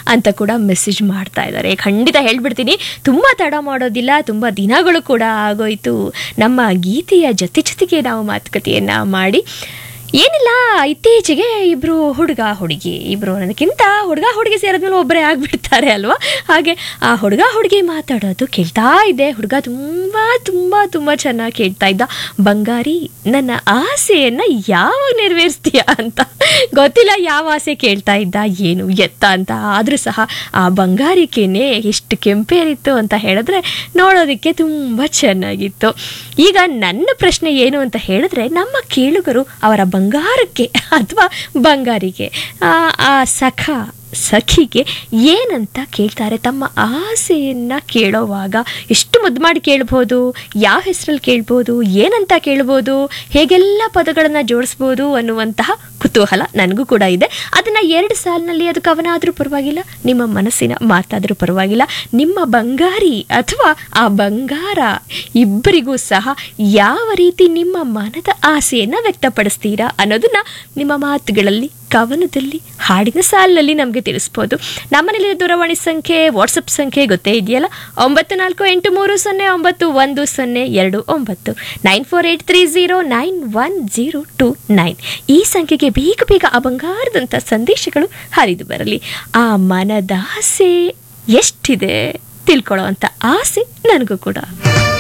ಅಂತ ಕೂಡ ಮೆಸೇಜ್ ಮಾಡ್ತಾ ಇದ್ದಾರೆ ಖಂಡಿತ ಹೇಳ್ಬಿಡ್ತೀನಿ ತುಂಬ ತಡ ಮಾಡೋದಿಲ್ಲ ತುಂಬ ದಿನಗಳು ಕೂಡ ಆಗೋಯ್ತು ನಮ್ಮ ಗೀತೆಯ ಜೊತೆ ಜೊತೆಗೆ ನಾವು ಮಾತುಕತೆಯನ್ನು ಮಾಡಿ ಏನಿಲ್ಲ ಇತ್ತೀಚೆಗೆ ಇಬ್ರು ಹುಡುಗ ಹುಡುಗಿ ಇಬ್ರು ಅನ್ನೋದಕ್ಕಿಂತ ಹುಡುಗ ಹುಡುಗಿ ಸೇರಿದ್ಮೇಲೆ ಒಬ್ಬರೇ ಆಗ್ಬಿಡ್ತಾರೆ ಅಲ್ವಾ ಹಾಗೆ ಆ ಹುಡುಗ ಹುಡುಗಿ ಮಾತಾಡೋದು ಕೇಳ್ತಾ ಇದ್ದೆ ಹುಡುಗ ತುಂಬ ತುಂಬ ತುಂಬ ಚೆನ್ನಾಗಿ ಕೇಳ್ತಾ ಇದ್ದ ಬಂಗಾರಿ ನನ್ನ ಆಸೆಯನ್ನು ಯಾವಾಗ ನೆರವೇರಿಸ್ತೀಯ ಅಂತ ಗೊತ್ತಿಲ್ಲ ಯಾವ ಆಸೆ ಕೇಳ್ತಾ ಇದ್ದ ಏನು ಎತ್ತ ಅಂತ ಆದರೂ ಸಹ ಆ ಬಂಗಾರಿಕೆನೆ ಎಷ್ಟು ಕೆಂಪೇರಿತ್ತು ಅಂತ ಹೇಳಿದ್ರೆ ನೋಡೋದಕ್ಕೆ ತುಂಬ ಚೆನ್ನಾಗಿತ್ತು ಈಗ ನನ್ನ ಪ್ರಶ್ನೆ ಏನು ಅಂತ ಹೇಳಿದ್ರೆ ನಮ್ಮ ಕೇಳುಗರು ಅವರ ಬಂಗಾರಕ್ಕೆ ಅಥವಾ ಬಂಗಾರಿಗೆ ಆ, ಆ ಸಖ ಸಖಿಗೆ ಏನಂತ ಕೇಳ್ತಾರೆ ತಮ್ಮ ಆಸೆಯನ್ನು ಕೇಳೋವಾಗ ಎಷ್ಟು ಮುದ್ದು ಮಾಡಿ ಕೇಳ್ಬೋದು ಯಾವ ಹೆಸರಲ್ಲಿ ಕೇಳ್ಬೋದು ಏನಂತ ಕೇಳ್ಬೋದು ಹೇಗೆಲ್ಲ ಪದಗಳನ್ನು ಜೋಡಿಸ್ಬೋದು ಅನ್ನುವಂತಹ ಕುತೂಹಲ ನನಗೂ ಕೂಡ ಇದೆ ಅದನ್ನು ಎರಡು ಸಾಲಿನಲ್ಲಿ ಅದು ಕವನ ಆದರೂ ಪರವಾಗಿಲ್ಲ ನಿಮ್ಮ ಮನಸ್ಸಿನ ಮಾತಾದರೂ ಪರವಾಗಿಲ್ಲ ನಿಮ್ಮ ಬಂಗಾರಿ ಅಥವಾ ಆ ಬಂಗಾರ ಇಬ್ಬರಿಗೂ ಸಹ ಯಾವ ರೀತಿ ನಿಮ್ಮ ಮನದ ಆಸೆಯನ್ನು ವ್ಯಕ್ತಪಡಿಸ್ತೀರಾ ಅನ್ನೋದನ್ನ ನಿಮ್ಮ ಮಾತುಗಳಲ್ಲಿ ಕವನದಲ್ಲಿ ಹಾಡಿನ ಸಾಲಿನಲ್ಲಿ ನಮಗೆ ತಿಳಿಸ್ಬೋದು ನಮ್ಮನೇಲಿ ದೂರವಾಣಿ ಸಂಖ್ಯೆ ವಾಟ್ಸಪ್ ಸಂಖ್ಯೆ ಗೊತ್ತೇ ಇದೆಯಲ್ಲ ಒಂಬತ್ತು ನಾಲ್ಕು ಎಂಟು ಮೂರು ಸೊನ್ನೆ ಒಂಬತ್ತು ಒಂದು ಸೊನ್ನೆ ಎರಡು ಒಂಬತ್ತು nine four eight three zero nine one zero two nine ಈ ಸಂಖ್ಯೆಗೆ ಬೇಗ ಬೇಗ ಆ ಬಂಗಾರದಂಥ ಸಂದೇಶಗಳು ಹರಿದು ಬರಲಿ ಆ ಮನದಾಸೆ ಎಷ್ಟಿದೆ ತಿಳ್ಕೊಳ್ಳೋ ಅಂಥ ಆಸೆ ನನಗೂ ಕೂಡ